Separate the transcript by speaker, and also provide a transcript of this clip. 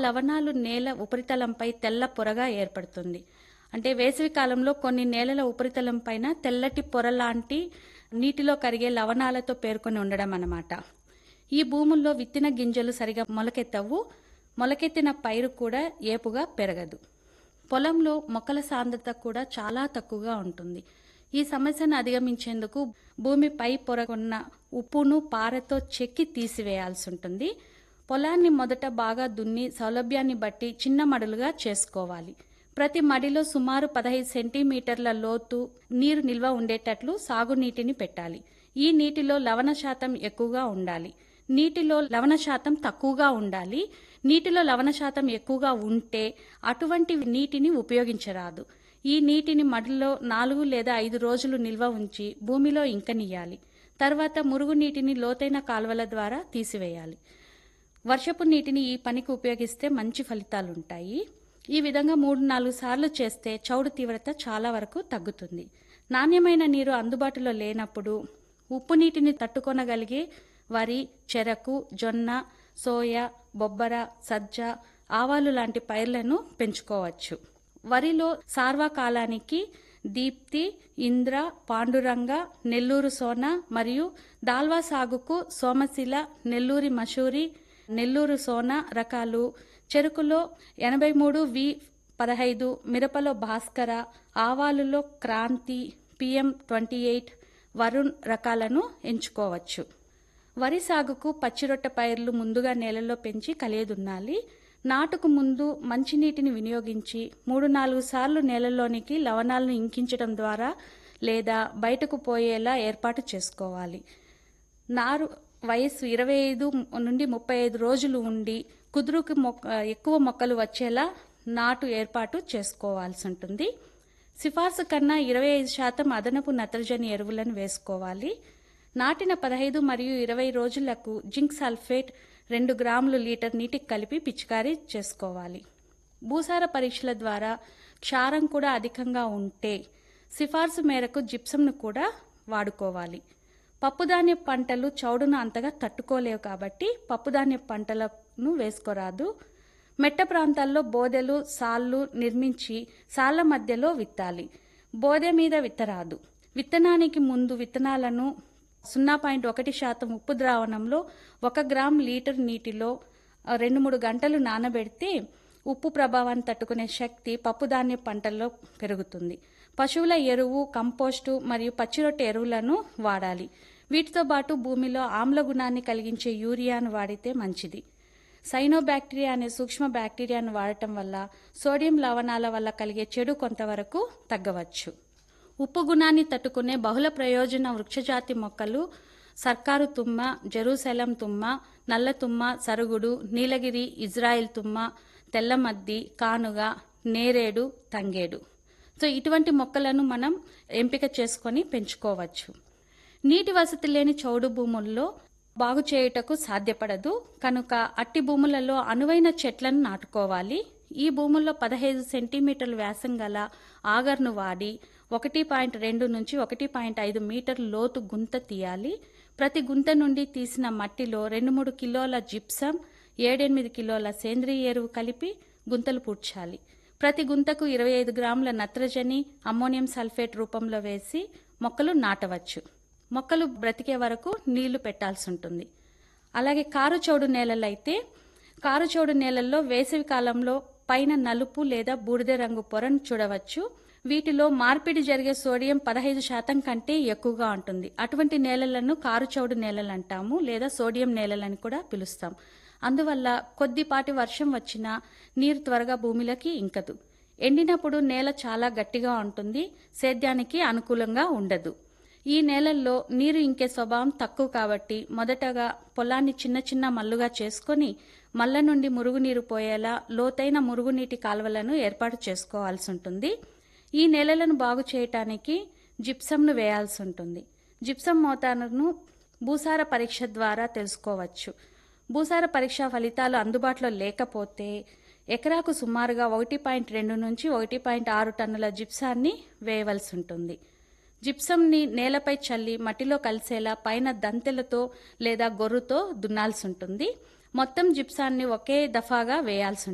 Speaker 1: లవణాలు నేల ఉపరితలంపై తెల్ల పొరగా ఏర్పడుతుంది అంటే వేసవి కాలంలో కొన్ని నేలల ఉపరితలం పైన తెల్లటి పొర లాంటి నీటిలో కరిగే లవణాలతో పేర్కొని ఉండడం అన్నమాట ఈ భూముల్లో విత్తిన గింజలు సరిగా మొలకెత్తవు మొలకెత్తిన పైరు కూడా ఏపుగా పెరగదు పొలంలో మొక్కల సాంద్రత కూడా చాలా తక్కువగా ఉంటుంది ఈ సమస్యను అధిగమించేందుకు భూమి పై పొరగొన్న ఉప్పును పారతో చెక్కి తీసివేయాల్సి ఉంటుంది పొలాన్ని మొదట బాగా దున్ని సౌలభ్యాన్ని బట్టి చిన్న మడులుగా చేసుకోవాలి ప్రతి మడిలో సుమారు పదహైదు సెంటీమీటర్ల లోతు నీరు నిల్వ ఉండేటట్లు సాగునీటిని పెట్టాలి ఈ నీటిలో లవణ శాతం ఎక్కువగా ఉండాలి నీటిలో లవణ శాతం తక్కువగా ఉండాలి నీటిలో లవణ శాతం ఎక్కువగా ఉంటే అటువంటి నీటిని ఉపయోగించరాదు ఈ నీటిని మడిలో నాలుగు లేదా ఐదు రోజులు నిల్వ ఉంచి భూమిలో ఇంకనియాలి తర్వాత మురుగునీటిని లోతైన కాలువల ద్వారా తీసివేయాలి వర్షపు నీటిని ఈ పనికి ఉపయోగిస్తే మంచి ఫలితాలుంటాయి ఈ విధంగా మూడు నాలుగు సార్లు చేస్తే చౌడు తీవ్రత చాలా వరకు తగ్గుతుంది నాణ్యమైన నీరు అందుబాటులో లేనప్పుడు ఉప్పు నీటిని తట్టుకొనగలిగే వరి చెరకు జొన్న సోయా బొబ్బర సజ్జ ఆవాలు లాంటి పైర్లను పెంచుకోవచ్చు వరిలో సార్వా కాలానికి దీప్తి ఇంద్ర పాండురంగ నెల్లూరు సోన మరియు దాల్వా సాగుకు సోమశిల నెల్లూరి మషూరి నెల్లూరు సోన రకాలు చెరుకులో ఎనభై మూడు వి పదహైదు మిరపలో భాస్కర ఆవాలులో Kranthi PM twenty eight Varun రకాలను ఎంచుకోవచ్చు వరి సాగుకు పచ్చిరొట్ట పైర్లు ముందుగా నేలలో పెంచి కలియదున్నాలి నాటుకు ముందు మంచినీటిని వినియోగించి మూడు నాలుగు సార్లు నేలలోనికి లవణాలను ఇంకించడం ద్వారా లేదా బయటకు పోయేలా ఏర్పాటు చేసుకోవాలి నారు వయస్సు ఇరవై ఐదు నుండి ముప్పై ఐదు రోజులు ఉండి కుదురుకు మొక్క ఎక్కువ మొక్కలు వచ్చేలా నాటు ఏర్పాటు చేసుకోవాల్సి ఉంటుంది సిఫార్సు కన్నా ఇరవై ఐదు శాతం అదనపు నత్రజని ఎరువులను వేసుకోవాలి నాటిన పదహైదు మరియు ఇరవై రోజులకు జింక్ సల్ఫేట్ రెండు గ్రాములు లీటర్ నీటికి కలిపి పిచికారీ చేసుకోవాలి భూసార పరీక్షల ద్వారా క్షారం కూడా అధికంగా ఉంటే సిఫార్సు మేరకు జిప్సంను కూడా వాడుకోవాలి పప్పుధాన్య పంటలు చౌడును అంతగా తట్టుకోలేవు కాబట్టి పప్పుధాన్య పంటలను వేసుకోరాదు మెట్ట ప్రాంతాల్లో బోదెలు సాళ్ళు నిర్మించి సాళ్ల మధ్యలో విత్తాలి బోదె మీద విత్తరాదు విత్తనానికి ముందు విత్తనాలను సున్నా పాయింట్ ఒకటి శాతం ఉప్పు ద్రావణంలో ఒక గ్రామ్ లీటర్ నీటిలో రెండు మూడు గంటలు నానబెడితే ఉప్పు ప్రభావాన్ని తట్టుకునే శక్తి పప్పుధాన్య పంటల్లో పెరుగుతుంది పశువుల ఎరువు కంపోస్టు మరియు పచ్చిరొట్టె ఎరువులను వాడాలి వీటితో పాటు భూమిలో ఆమ్ల గుణాన్ని కలిగించే యూరియాను వాడితే మంచిది సైనోబాక్టీరియా అనే సూక్ష్మ బ్యాక్టీరియాను వాడటం వల్ల సోడియం లవణాల వల్ల కలిగే చెడు కొంతవరకు తగ్గవచ్చు ఉప్పు గుణాన్ని తట్టుకునే బహుళ ప్రయోజన వృక్షజాతి మొక్కలు సర్కారు తుమ్మ జెరూసలం తుమ్మ నల్ల తుమ్మ సరుగుడు నీలగిరి ఇజ్రాయిల్ తుమ్మ తెల్లమద్ది కానుగ నేరేడు తంగేడు సో ఇటువంటి మొక్కలను మనం ఎంపిక చేసుకొని పెంచుకోవచ్చు నీటి వసతి లేని చౌడు భూముల్లో బాగు చేయుటకు సాధ్యపడదు కనుక అట్టి భూములలో అనువైన చెట్లను నాటుకోవాలి ఈ భూముల్లో పదహైదు సెంటీమీటర్ల వ్యాసం గల ఆగర్ను వాడి ఒకటి పాయింట్ రెండు నుంచి ఒకటి పాయింట్ ఐదు మీటర్ల లోతు గుంత తీయాలి ప్రతి గుంత నుండి తీసిన మట్టిలో రెండు మూడు కిలోల జిప్సం ఏడెనిమిది కిలోల సేంద్రియ ఎరువు కలిపి గుంతలు పూడ్చాలి ప్రతి గుంతకు ఇరవై ఐదు గ్రాముల నత్రజని అమ్మోనియం సల్ఫేట్ రూపంలో వేసి మొక్కలు నాటవచ్చు మొక్కలు బ్రతికే వరకు నీళ్లు పెట్టాల్సి ఉంటుంది అలాగే కారు చౌడు నేలలైతే కారు చౌడు నేలల్లో వేసవి కాలంలో పైన నలుపు లేదా బూడిద రంగు పొరను చూడవచ్చు వీటిలో మార్పిడి జరిగే సోడియం పదహైదు శాతం కంటే ఎక్కువగా ఉంటుంది అటువంటి నేలలను కారు చౌడు నేలలు అంటాము లేదా సోడియం నేలలని కూడా పిలుస్తాం అందువల్ల కొద్దిపాటి వర్షం వచ్చినా నీరు త్వరగా భూమిలోకి ఇంకదు ఎండినప్పుడు నేల చాలా గట్టిగా ఉంటుంది సేద్యానికి అనుకూలంగా ఉండదు ఈ నేలల్లో నీరు ఇంకే స్వభావం తక్కువ కాబట్టి మొదటగా పొలాన్ని చిన్న చిన్న మల్లుగా చేసుకొని మల్ల నుండి మురుగునీరు పోయేలా లోతైన మురుగునీటి కాలువలను ఏర్పాటు చేసుకోవాల్సి ఉంటుంది ఈ నేలలను బాగు చేయటానికి జిప్సంను వేయాల్సి ఉంటుంది జిప్సం మోతాదును భూసార పరీక్ష ద్వారా తెలుసుకోవచ్చు భూసార పరీక్ష ఫలితాలు అందుబాటులో లేకపోతే ఎకరాకు సుమారుగా ఒకటి పాయింట్ రెండు నుంచి ఒకటి పాయింట్ ఆరు టన్నుల జిప్సాన్ని వేయవలసి ఉంటుంది జిప్సంని నేలపై చల్లి మట్టిలో కలిసేలా పైన దంతెలతో లేదా గొర్రుతో దున్నాల్సి ఉంటుంది మొత్తం జిప్సాన్ని ఒకే దఫాగా వేయాల్సి ఉంటుంది